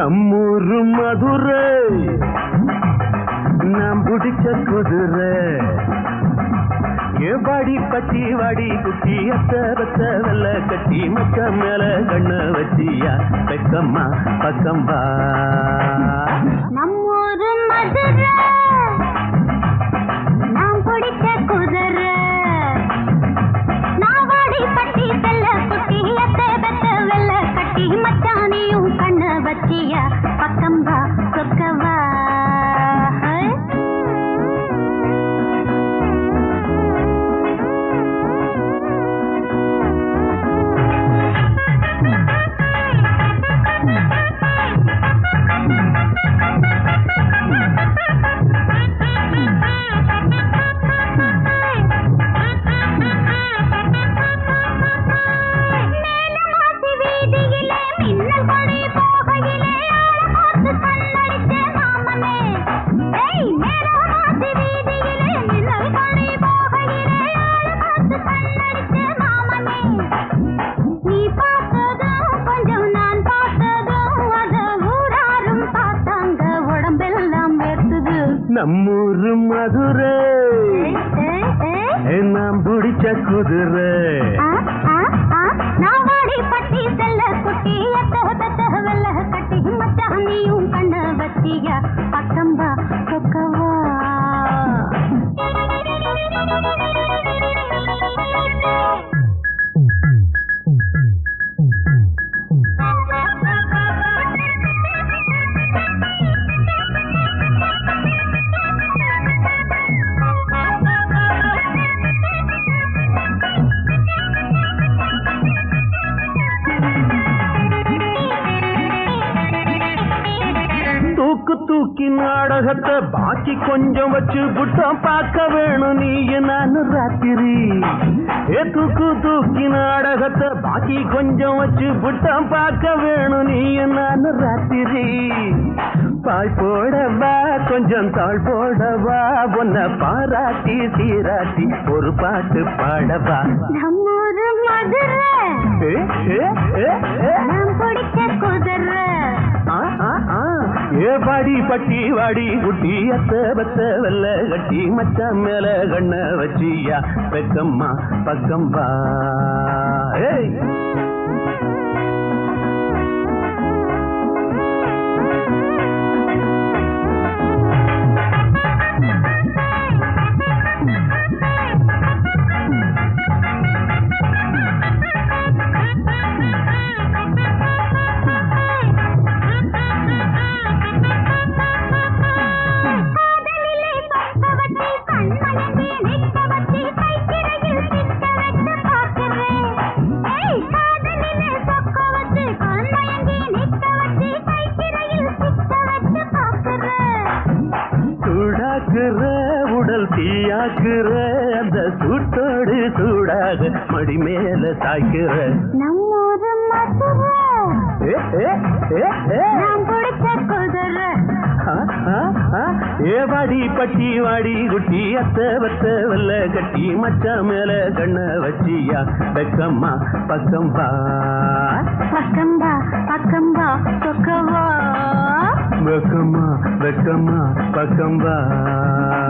நம்மூரு மதுரை நாம் பிடிச்ச குதிரை ஏவாடி பட்டி வாடி குட்டி அத்த பத்த வெள்ள கட்டி மச்ச மேல கண்ண வச்சியா வெக்கம்மா பக்கம் வா நம்மூரு மதுரை நாம் பிடிச்ச குதிரை நாவாடி பட்டி செல்ல குட்டி எத்த பெத்த வெள்ள கட்டி மச்சானியும் கண்ணு வச்சியா பக்கம் வா சொக்கவா மேலமாசி வீதியிலே மின்னல் கொடி போகையிலே ஆள பார்த்து கண்ணடிச்ச மாமனே ஏய் மேலமாசி வீதியிலே மின்னல் கொடி போகையிலே ஆள பார்த்து கண்ணடிச்ச மாமனே நீ பார்த்ததும் கொஞ்சம் நான் பார்த்ததும் அத ஊராரும் பார்த்தாங்க உடம்பெல்லாம் வேர்த்துது நம்மூரு மதுரை ஏய், ஏய், ஏய். நாம் பிடிச்ச குதிரை ஆ, ஆ, ஆ, நாவாடி பட்டி செல்ல குட்டி எத்த பெத்த வெள்ள கட்டி மச்சான் நீயும் கண்ண வச்சியா பக்கம் வா சொக்கவா தூக்கு தூக்கி நாடகத்தை பாக்கி கொஞ்சம் வச்சு புட்டம் பார்க்க வேணும் நீ நான் ராத்திரி ஏ தூக்கு தூக்கி நாடகத்தை பாக்கி கொஞ்சம் வச்சு புட்டம் பார்க்க வேணும் நீ நான் ராத்திரி பாய் போடவா கொஞ்சம் தாழ் போடவா உன்னை பாராட்டி சீராட்டி ஒரு பாட்டு பாடவா நம்மூரு மதுரை ஏ, ஏ, ஏ, ஏ. நாம் பிடிச்ச குதிரை ஆ, ஆ, ஆ. ஏ பாடி பட்டி வாடி குட்டி அத்த பத்த வெள்ள கட்டி மச்சான் மேல கண்ண வச்சியா வெக்கம்மா பக்கம் வா ஏய் காதலிலே சொக்க வச்சு கண்மயங்கி நிற்க வச்சு கைத்திரையில் சிக்க வச்சு பார்க்கிறேன் ஏய் காதலிலே சொக்க வச்சு கண்மயங்கி நிற்க வச்சு கைத்திரையில் சிக்க வச்சு பார்க்கிறேன் சூடாக்குற உடல் தீயாக்குற அந்த சூட்டோடு சூடாக மடி மேல சாய்க்கிற நம்மூரு மதுரை ஏ, ஏ, ஏ, ஏ. நாம் பிடிச்ச குதிரை ஆ, ஆ, ஆ. ஏ வாடி பட்டி வாடி குட்டி அத்த வத்த வெள்ள கட்டி மச்சான் மேல கண்ண வச்சியா வெக்கம்மா பக்கம் வா பக்கம்பா பக்கம்பா சொக்கவா வெக்கம்மா வெக்கம்மா பக்கம் வா